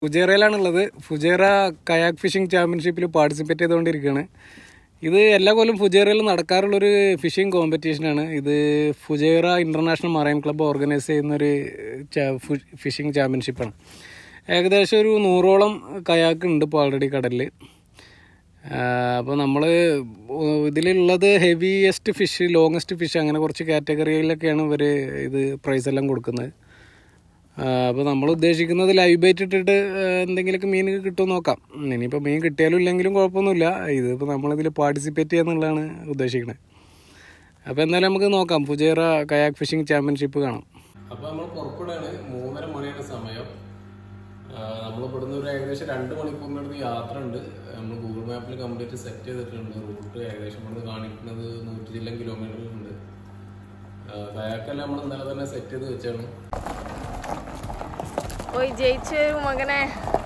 ഫുജേറയിലാണുള്ളത് Fujairah kayak fishing ചാമ്പ്യൻഷിപ്പിൽ participate ചെയ്തുകൊണ്ടിരിക്കുകയാണ് ഇത് എല്ലാ കൊല്ലം ഫുജേറയിൽ നടക്കാറുള്ളൊരു ഫിഷിംഗ് കോമ്പറ്റീഷനാണ് ഇത് Fujairah international marine club organise ചെയ്യുന്നൊരു ഫിഷിംഗ് ചാമ്പ്യൻഷിപ്പാണ് ഏകദേശം ഒരു നൂറോളം കയാക്ക് ഉണ്ട് ഇപ്പോൾ ഓൾറെഡി കടലിൽ അപ്പോൾ നമ്മൾ ഇതിലുള്ളത് ഹെവിയസ്റ്റ് ഫിഷ് ലോങ്ങസ്റ്റ് ഫിഷ് അങ്ങനെ കുറച്ച് കാറ്റഗറിയിലൊക്കെയാണ് ഇവർ ഇത് പ്രൈസ് എല്ലാം കൊടുക്കുന്നത് അപ്പോൾ നമ്മൾ ഉദ്ദേശിക്കുന്നത് ലൈവ് ബൈറ്റ് ഇട്ടിട്ട് ആ, എന്തെങ്കിലുമൊക്കെ മീൻ കിട്ടുമോ നോക്കാം ഇനിയിപ്പോൾ മീൻ കിട്ടിയാലും ഇല്ലെങ്കിലും കുഴപ്പമൊന്നുമില്ല ഇതിപ്പോൾ നമ്മളിതിൽ പാർട്ടിസിപ്പേറ്റ് ചെയ്യാന്നുള്ളതാണ് ഉദ്ദേശിക്കുന്നത് അപ്പോൾ എന്തായാലും നമുക്ക് നോക്കാം ഫുജേറ കയാക്ക് ഫിഷിംഗ് ചാമ്പ്യൻഷിപ്പ് കാണാം അപ്പോൾ നമ്മൾ പുറപ്പെടുകയാണ് മൂന്നര മണിയുടെ സമയം നമ്മൾ ഇവിടുന്ന് ഒരു ഏകദേശം രണ്ട് മണിക്കൂറിനടുത്ത് യാത്ര ഉണ്ട് നമ്മൾ ഗൂഗിൾ മാപ്പിൽ കംപ്ലീറ്റ് സെറ്റ് ചെയ്തിട്ടുണ്ട് റൂട്ട് ഏകദേശം ഇവിടുന്ന് കാണിക്കുന്നത് നൂറ്റി ചില്ലം കിലോമീറ്റർ ഉണ്ട് കയാക്കെല്ലാം നമ്മൾ ഇന്നലെ തന്നെ സെറ്റ് ചെയ്ത് വെച്ചാണ് പോയി ജയിച്ചു വരും മകനെ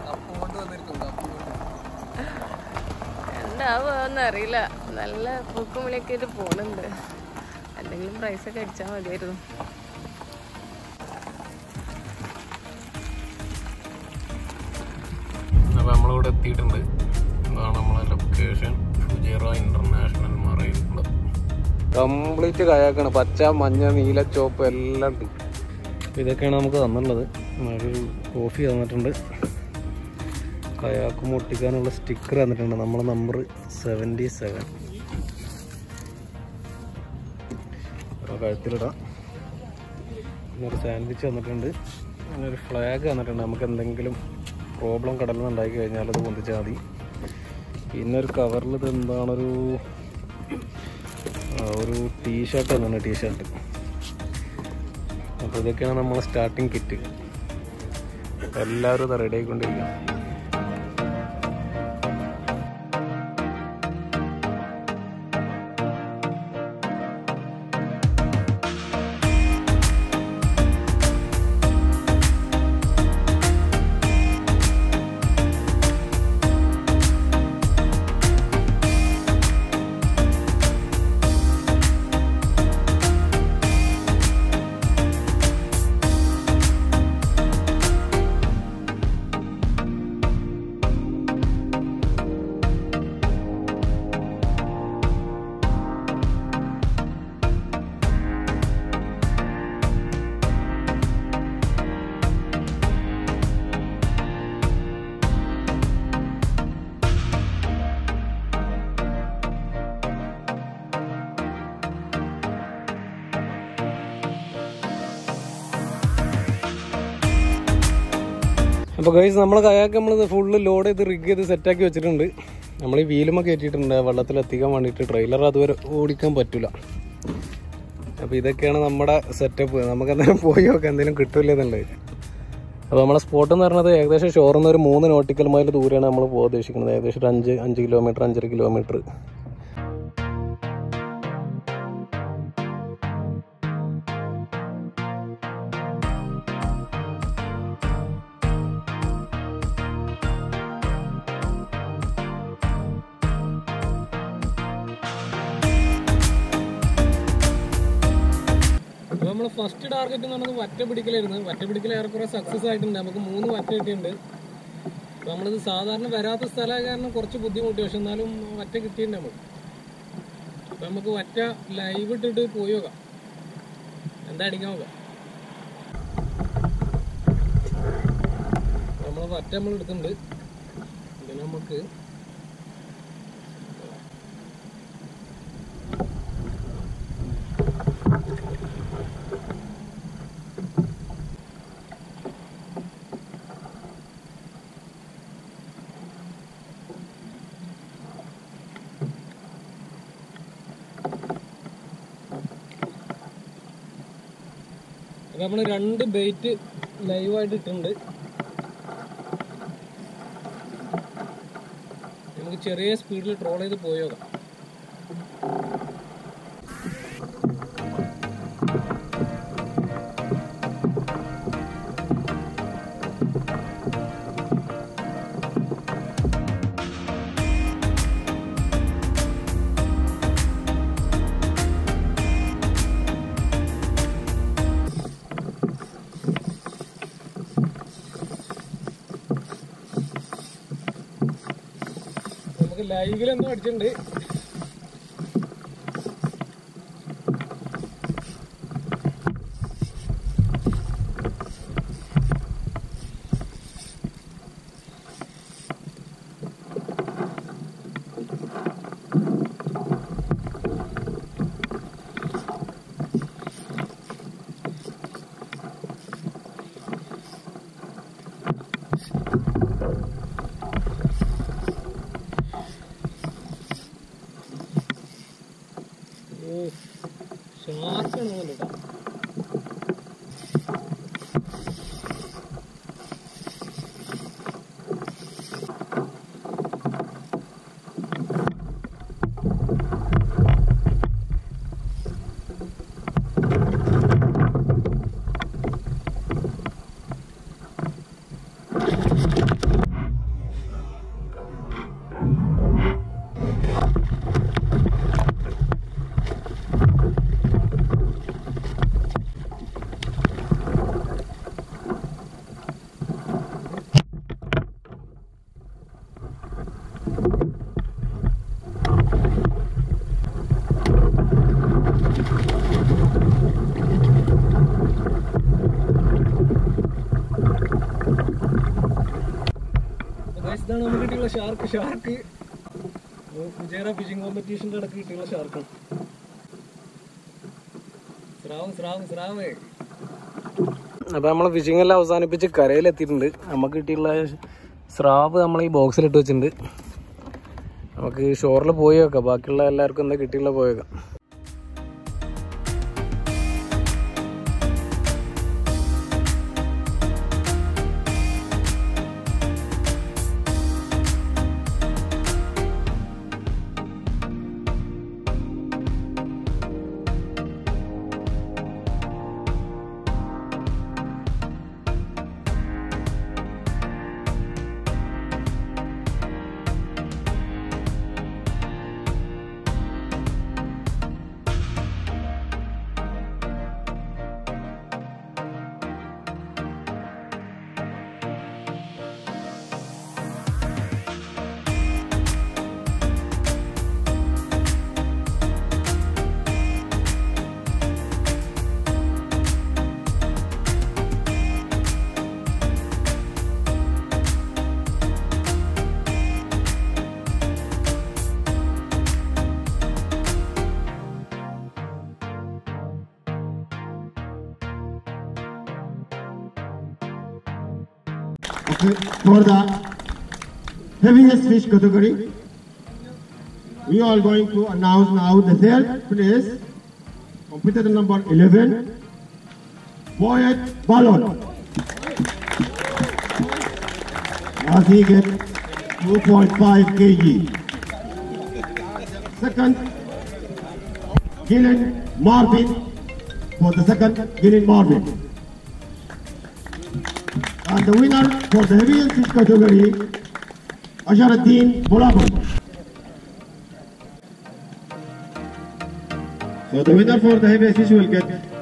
എന്താവുമെന്ന് അറിയില്ല നല്ല പൂക്കുമിലൊക്കെ ആയിട്ട് പോകുന്നുണ്ട് എന്തെങ്കിലും പ്രൈസ് ഒക്കെ അടിച്ചാൽ മതിയായിരുന്നു അപ്പോൾ നമ്മളിവിടെ എത്തിയിട്ടുണ്ട് ഇതാണ് നമ്മളെ location Fujairah international marine club complete കയാക്കാണ് പച്ച മഞ്ഞ നീല ചോപ്പ് എല്ലാം ഉണ്ട് അപ്പോൾ ഇതൊക്കെയാണ് നമുക്ക് തന്നുള്ളത് ഒരു കോഫി തന്നിട്ടുണ്ട് കയാക്ക് മുട്ടിക്കാനുള്ള സ്റ്റിക്കർ തന്നിട്ടുണ്ട് നമ്മളെ നമ്പർ സെവൻറ്റി സെവൻ കഴുത്തിലിടാം പിന്നെ ഒരു സാൻഡ്വിച്ച് തന്നിട്ടുണ്ട് പിന്നെ ഒരു ഫ്ലാഗ് തന്നിട്ടുണ്ട് നമുക്ക് എന്തെങ്കിലും പ്രോബ്ലം കടലിൽ നിന്ന് ഉണ്ടായി കഴിഞ്ഞാൽ അത് പൊന്തിച്ചാൽ മതി പിന്നെ ഒരു കവറിൽ ഇത് എന്താണൊരു ആ, ഒരു ടീഷർട്ട് തന്നെയാണ് ടീഷർട്ട് അപ്പോൾ ഇതൊക്കെയാണ് നമ്മളെ സ്റ്റാർട്ടിങ് കിറ്റ് എല്ലാവരും ഇത് റെഡി ആയിക്കൊണ്ടിരിക്കുകയാണ് അപ്പോൾ ഗൈസ് നമ്മൾ കയാക്ക് നമ്മൾ ഫുള്ള് ലോഡ് ചെയ്ത് റിഗ് ചെയ്ത് സെറ്റാക്കി വെച്ചിട്ടുണ്ട് നമ്മൾ ഈ വീലുമ കയറ്റിയിട്ടുണ്ട് വെള്ളത്തിൽ എത്തിക്കാൻ വേണ്ടിയിട്ട് ട്രെയിലർ അതുവരെ ഓടിക്കാൻ പറ്റില്ല അപ്പോൾ ഇതൊക്കെയാണ് നമ്മുടെ സെറ്റപ്പ് നമുക്ക് എന്തെങ്കിലും പോയി നോക്കാം എന്തെങ്കിലും കിട്ടില്ല എന്നുള്ളത് അപ്പോൾ നമ്മളെ സ്പോട്ട് എന്ന് പറയുന്നത് ഏകദേശം ഷോറിൽ നിന്ന് ഒരു മൂന്ന് നോട്ടിക്കൽ മൈൽ ദൂരെയാണ് നമ്മൾ പോകാൻ ഉദ്ദേശിക്കുന്നത് ഏകദേശം ഒരു അഞ്ച് അഞ്ച് കിലോമീറ്റർ അഞ്ചര കിലോമീറ്റർ അപ്പോൾ നമ്മൾ ഫസ്റ്റ് ടാർഗറ്റ് എന്ന് പറയുന്നത് വറ്റ പിടിക്കലായിരുന്നു വറ്റ പിടിക്കൽ ഏറെക്കുറെ സക്സസ് ആയിട്ടുണ്ട് നമുക്ക് മൂന്ന് വറ്റ കിട്ടിയിട്ടുണ്ട് അപ്പോൾ നമ്മളിത് സാധാരണ വരാത്ത സ്ഥലമായ കാരണം കുറച്ച് ബുദ്ധിമുട്ടി പക്ഷെ എന്നാലും വറ്റ കിട്ടിയിട്ടുണ്ട് നമുക്ക് അപ്പോൾ നമുക്ക് വറ്റ ലൈവ് ഇട്ടിട്ട് പോയി നോക്കാം എന്താ അടിക്കാൻ നോക്കാം നമ്മൾ വറ്റ നമ്മൾ എടുക്കുന്നുണ്ട് പിന്നെ നമുക്ക് അപ്പോൾ നമ്മൾ രണ്ട് ബെയ്റ്റ് ലൈവായിട്ട് ഇട്ടിട്ടുണ്ട് നമുക്ക് ചെറിയ സ്പീഡിൽ ട്രോൾ ചെയ്ത് പോയി നോക്കാം നമുക്ക് ലൈവിൽ എന്തോ അടിച്ചിട്ടുണ്ട് ഓ ഷാർക്കാണ് കേട്ടോ Guys, ഇതാണ് നമുക്ക് കിട്ടിയുള്ള ഷാർക്ക് ഷാർക്ക് ഫുജേറ ഫിഷിംഗ് കോമ്പറ്റീഷന്റെ ഇടക്ക് കിട്ടിയുള്ള ഷാർക്കാണ് സ്രാവ് സ്രാവ് സ്രാവ് അപ്പൊ നമ്മള് ഫിഷിംഗ് എല്ലാം അവസാനിപ്പിച്ച് കരയിലെത്തിയിട്ടുണ്ട് നമുക്ക് കിട്ടിയുള്ള സ്രാവ് നമ്മൾ ഈ ബോക്സിൽ ഇട്ട് വെച്ചിട്ടുണ്ട് നമുക്ക് ഷോറിൽ പോയി വെക്കാം ബാക്കിയുള്ള എല്ലാവർക്കും എന്താ കിട്ടിയുള്ള പോയി വെക്കാം Okay, for the heaviest fish category, we are going to announce now the third place, competitor number 11, Poet Ballon. As he get 2.5 kg. Second, Gillen Marvin for the second Gillen Marvin. And the winner for the heaviest fish category, Asharuddin Bulabur. So the winner for the heaviest fish will get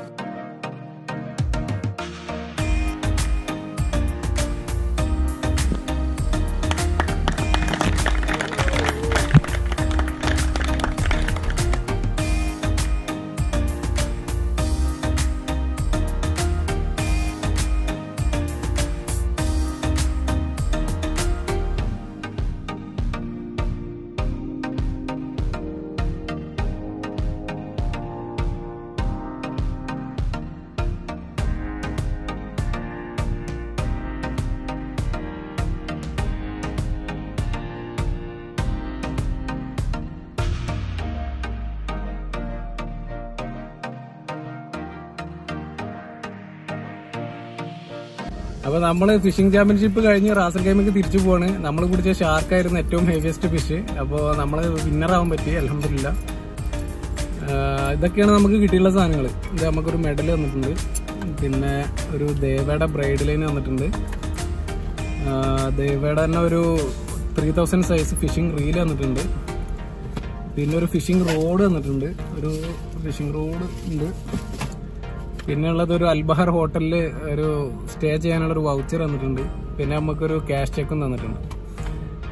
അപ്പൊ നമ്മള് fishing championship കഴിഞ്ഞ് റാസൽ ഗെയിമിക്ക് തിരിച്ചു പോവാണ് നമ്മൾ പിടിച്ച ഷാർക്കായിരുന്നു ഏറ്റവും ഹെവിയസ്റ്റ് ഫിഷ് അപ്പോൾ നമ്മൾ വിന്നർ ആവാൻ പറ്റി അലഹമില്ല ഇതൊക്കെയാണ് നമുക്ക് കിട്ടിയുള്ള സാധനങ്ങൾ ഇത് നമുക്കൊരു മെഡൽ തന്നിട്ടുണ്ട് പിന്നെ ഒരു ദേവയുടെ ബ്രൈഡ് ലൈൻ തന്നിട്ടുണ്ട് ആ, ദേവയുടെ തന്നെ ഒരു three thousand size fishing reel തന്നിട്ടുണ്ട് പിന്നെ ഒരു ഫിഷിംഗ് റോഡ് തന്നിട്ടുണ്ട് ഒരു ഫിഷിംഗ് റോഡ് ഉണ്ട് പിന്നെ ഉള്ളത് ഒരു അൽബഹർ ഹോട്ടലിൽ ഒരു സ്റ്റേ ചെയ്യാനുള്ള ഒരു വൗച്ചർ തന്നിട്ടുണ്ട് പിന്നെ നമുക്കൊരു ക്യാഷ് ചെക്കും തന്നിട്ടുണ്ട്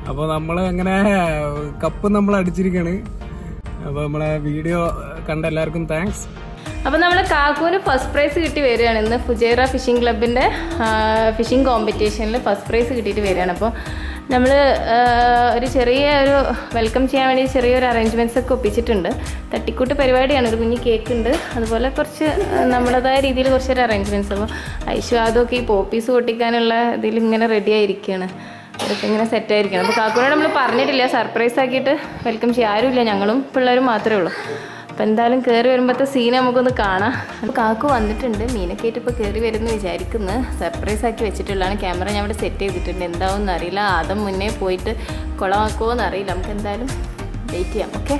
അപ്പോൾ നമ്മൾ അങ്ങനെ കപ്പ് നമ്മൾ അടിച്ചിരിക്കുകയാണ് അപ്പോൾ നമ്മളെ വീഡിയോ കണ്ട എല്ലാവർക്കും താങ്ക്സ് അപ്പോൾ നമ്മൾ കാക്കൂന് ഫസ്റ്റ് പ്രൈസ് കിട്ടി വരികയാണ് ഇന്ന് ഫുജേറ ഫിഷിംഗ് ക്ലബിൻ്റെ ഫിഷിംഗ് കോമ്പറ്റീഷനിൽ ഫസ്റ്റ് പ്രൈസ് കിട്ടിയിട്ട് വരികയാണ് അപ്പോൾ നമ്മൾ ഒരു ചെറിയ ഒരു വെൽക്കം ചെയ്യാൻ വേണ്ടി ചെറിയൊരു അറേഞ്ച്മെൻറ്റ്സ് ഒക്കെ ഒപ്പിച്ചിട്ടുണ്ട് തട്ടിക്കൂട്ട് പരിപാടിയാണ് ഒരു കുഞ്ഞ് കേക്ക് ഉണ്ട് അതുപോലെ കുറച്ച് ആ, നമ്മുടേതായ രീതിയിൽ കുറച്ചൊരു അറേഞ്ച്മെൻറ്റ്സ് അപ്പോൾ ഐശു അതൊക്കെ ഈ പോപ്പീസ് പൊട്ടിക്കാനുള്ള ഇതിൽ ഇങ്ങനെ റെഡി ആയിരിക്കുകയാണ് അതൊക്കെ ഇങ്ങനെ സെറ്റ് ആയിരിക്കണം അപ്പോൾ കാക്കൂനോട് നമ്മൾ പറഞ്ഞിട്ടില്ല സർപ്രൈസ് ആക്കിയിട്ട് വെൽക്കം ചെയ്യാൻ ആരുമില്ല ഞങ്ങളും പിള്ളേരും മാത്രമേ ഉള്ളൂ അപ്പോൾ എന്തായാലും കയറി വരുമ്പോഴത്തെ സീൻ നമുക്കൊന്ന് കാണാം അപ്പോൾ കാക്കു വന്നിട്ടുണ്ട് മീനൊക്കെ ആയിട്ട് ഇപ്പോൾ കയറി വരുമെന്ന് വിചാരിക്കുന്നു സർപ്രൈസ് ആക്കി വെച്ചിട്ടുള്ളതാണ് ക്യാമറ ഞാൻ ഇവിടെ സെറ്റ് ചെയ്തിട്ടുണ്ട് എന്താവും അറിയില്ല ആദ്യം മുന്നേ പോയിട്ട് കുളമാക്കുമോ എന്നറിയില്ല നമുക്ക് എന്തായാലും വെയിറ്റ് ചെയ്യാം ഓക്കെ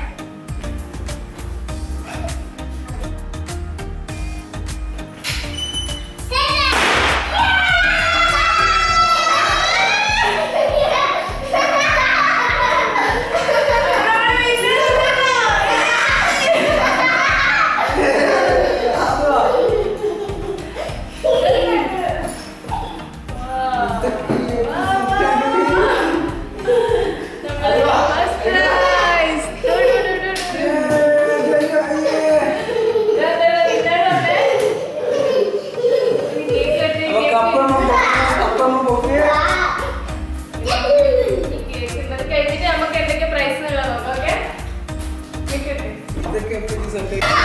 കഴിഞ്ഞിട്ട് നമുക്ക് എന്തൊക്കെ പ്രൈസ് നോക്കാം ഓക്കെ